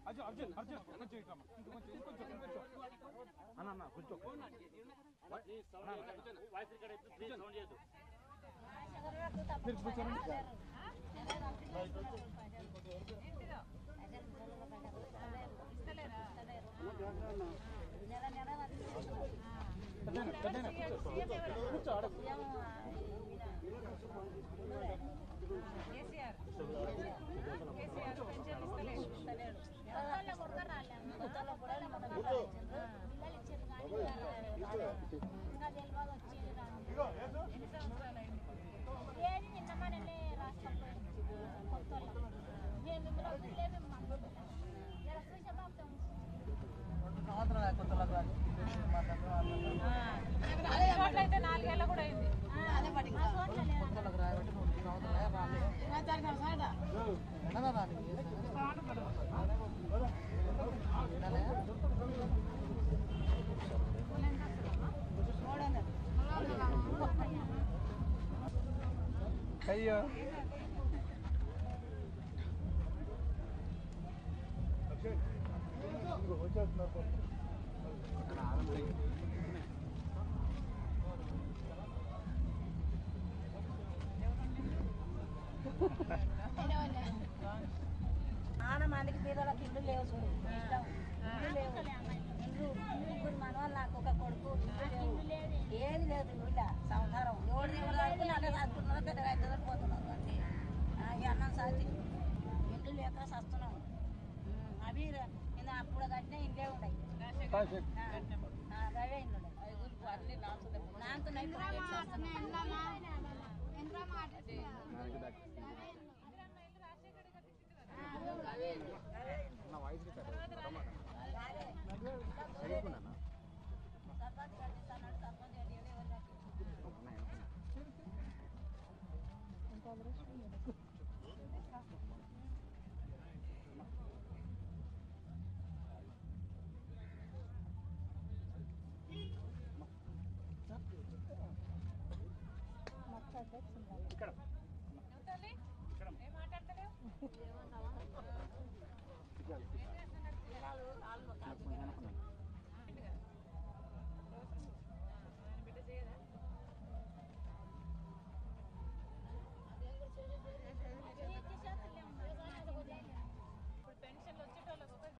అర్జున్ అర్జున్ అర్జున్ కొంచెం ఇట్లా అమ్మ. ఇంకొంచెం ఇంకొంచెం ఇంకొంచెం అన్న అన్న కొంచెం మీరు కూర్చోండి పెద్దయినా పెద్దయినా కూర్చో కూర్చో ఆడ ఏది నిన్న మనల్ని రాష్ట్రంలో కొత్త మేము మిమ్మల్ని వదిలేము జర చూసే బాగుతాం అయితే నాలుగేళ్ళ కూడా అయింది అయ్యో చాలా మందికి పేదలకు ఇల్లు లేవు చూడు ఇష్టం. ఇల్లు లేవు ఇల్లు ముగ్గురు మనవాళ్ళు నాకు ఒక కొడుకు ఇల్లు లేవు ఏది లేదు ఇల్లు సంసారం ఎవరు ఎవరు అనుకుని అలా చదువుకున్నారు పెద్దగా అవుతుందని పోతున్నారు అంతే ఆ, ఈ అన్నం సాచి ఇల్లు లేక సస్తున్నాం ఉమ్, అవి నేను అప్పుడు కట్టిన ఇల్లే ఉన్నాయి ఆ, ఆ, అవే ఇల్లు ఉన్నాయి నాంతున్నాయి నా వాయిస్ సర్పంచ్ కట్టిస్తాడు సర్పంచ్ కట్టి ఎవరు కట్టి ఇక్కడ నువ్వు తల్లి ఏం మాట్లాడతలేవు ఇక్కడ